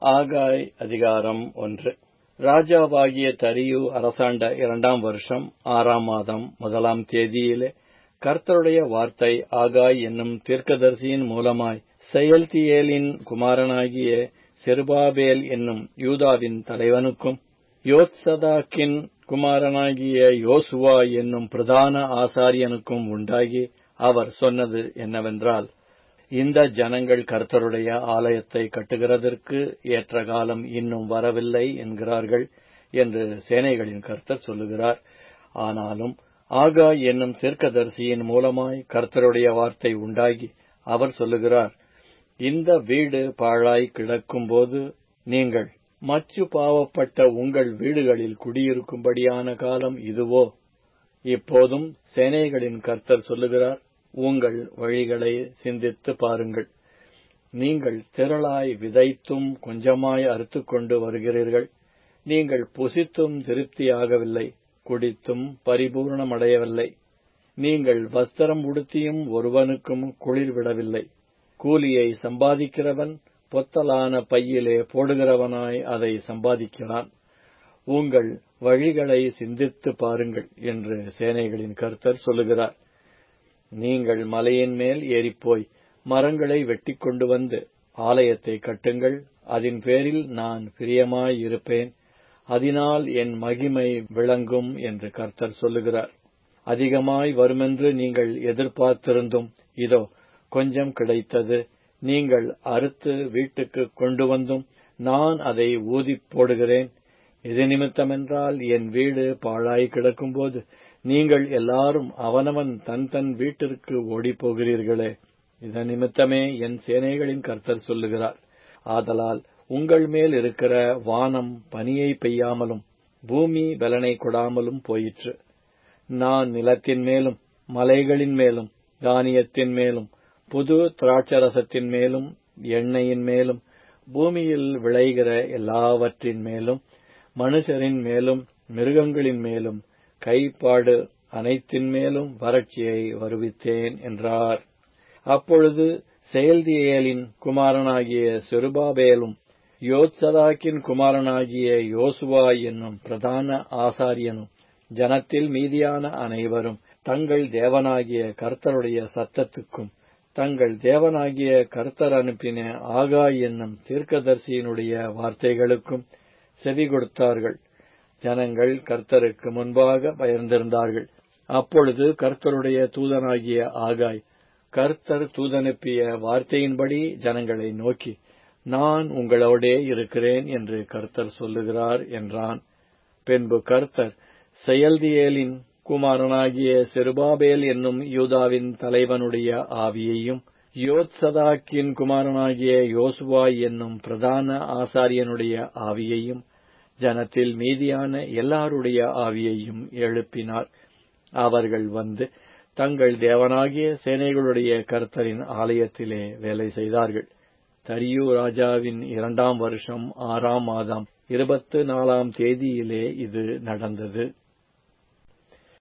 ஆகாய் அதிகாரம் ஒன்று ராஜாவாகிய தரியு அரசாண்ட இரண்டாம் வருஷம் ஆறாம் மாதம் முதலாம் தேதியிலே கர்த்தருடைய வார்த்தை ஆகாய் என்னும் தீர்க்கதரிசியின் மூலமாய் செயல்தியேலின் குமாரனாகிய செருபாபேல் என்னும் யூதாவின் தலைவனுக்கும் யோத்சதாக்கின் குமாரனாகிய யோசுவா என்னும் பிரதான ஆசாரியனுக்கும் உண்டாகி அவர் சொன்னது என்னவென்றால் இந்த ஜனங்கள் கர்த்தருடைய ஆலயத்தை கட்டுகிறதற்கு ஏற்ற காலம் இன்னும் வரவில்லை என்கிறார்கள் என்று சேனைகளின் கர்த்தர் சொல்லுகிறார் ஆனாலும் ஆகா என்னும் தீர்க்கதரிசியின் மூலமாய் கர்த்தருடைய வார்த்தை உண்டாகி அவர் சொல்லுகிறார் இந்த வீடு பாழாய் கிடக்கும்போது நீங்கள் மச்சு பாவப்பட்ட உங்கள் வீடுகளில் குடியிருக்கும்படியான காலம் இதுவோ இப்போதும் சேனைகளின் கர்த்தர் சொல்லுகிறார் உங்கள் வழிகளை சிந்தித்து பாருங்கள் நீங்கள் திரளாய் விதைத்தும் கொஞ்சமாய் அறுத்துக்கொண்டு வருகிறீர்கள் நீங்கள் புசித்தும் திருப்தியாகவில்லை குடித்தும் பரிபூர்ணமடையவில்லை நீங்கள் வஸ்திரம் உடுத்தியும் ஒருவனுக்கும் குளிர் விடவில்லை கூலியை சம்பாதிக்கிறவன் பொத்தலான பையிலே போடுகிறவனாய் அதை சம்பாதிக்கிறான் உங்கள் வழிகளை சிந்தித்து பாருங்கள் என்று சேனைகளின் கர்த்தர் சொல்லுகிறார் நீங்கள் மலையின் மேல் ஏறிப்போய் மரங்களை வெட்டி கொண்டு வந்து ஆலயத்தை கட்டுங்கள் அதன் பேரில் நான் பிரியமாய் இருப்பேன் அதனால் என் மகிமை விளங்கும் என்று கர்த்தர் சொல்லுகிறார் அதிகமாய் வருமென்று நீங்கள் எதிர்பார்த்திருந்தும் இதோ கொஞ்சம் கிடைத்தது நீங்கள் அறுத்து வீட்டுக்கு கொண்டு வந்தும் நான் அதை ஊதிப் போடுகிறேன் இது நிமித்தமென்றால் என் வீடு பாழாய் கிடக்கும்போது நீங்கள் எல்லாரும் அவனவன் தன் தன் வீட்டிற்கு ஓடிப்போகிறீர்களே இதன் நிமித்தமே என் சேனைகளின் கர்த்தர் சொல்லுகிறார் ஆதலால் உங்கள் மேல் இருக்கிற வானம் பனியை பெய்யாமலும் பூமி பலனை கொடாமலும் போயிற்று நான் நிலத்தின் மேலும் மலைகளின் மேலும் தானியத்தின் மேலும் புது திராட்சரசத்தின் மேலும் எண்ணெயின் மேலும் பூமியில் விளைகிற எல்லாவற்றின் மேலும் மனுஷரின் மேலும் மிருகங்களின் மேலும் கைப்பாடு அனைத்தின் மேலும் வறட்சியை வருவித்தேன் என்றார் அப்பொழுது செயல்தியேலின் குமாரனாகிய செருபாபேலும் யோத்சதாக்கின் குமாரனாகிய யோசுவா என்னும் பிரதான ஆசாரியனும் ஜனத்தில் மீதியான அனைவரும் தங்கள் தேவனாகிய கர்த்தருடைய சத்தத்துக்கும் தங்கள் தேவனாகிய கர்த்தர் அனுப்பின ஆகா என்னும் தீர்க்கதரிசியினுடைய வார்த்தைகளுக்கும் செவி கொடுத்தார்கள் ஜனங்கள் கர்த்தருக்கு முன்பாக பயர்ந்திருந்தார்கள் அப்பொழுது கர்த்தருடைய தூதனாகிய ஆகாய் கர்த்தர் தூதனுப்பிய வார்த்தையின்படி ஜனங்களை நோக்கி நான் உங்களோடே இருக்கிறேன் என்று கர்த்தர் சொல்லுகிறார் என்றான் பின்பு கர்த்தர் செயல்தியேலின் குமாரனாகிய செருபாபேல் என்னும் யூதாவின் தலைவனுடைய ஆவியையும் யோத்சதாக்கின் குமாரனாகிய யோசுவா என்னும் பிரதான ஆசாரியனுடைய ஆவியையும் ஜனத்தில் மீதியான எல்லாருடைய ஆவியையும் எழுப்பினார் அவர்கள் வந்து தங்கள் தேவனாகிய சேனைகளுடைய கர்த்தரின் ஆலயத்திலே வேலை செய்தார்கள் தரியு ராஜாவின் இரண்டாம் வருஷம் ஆறாம் மாதம் இருபத்து நாலாம் தேதியிலே இது நடந்தது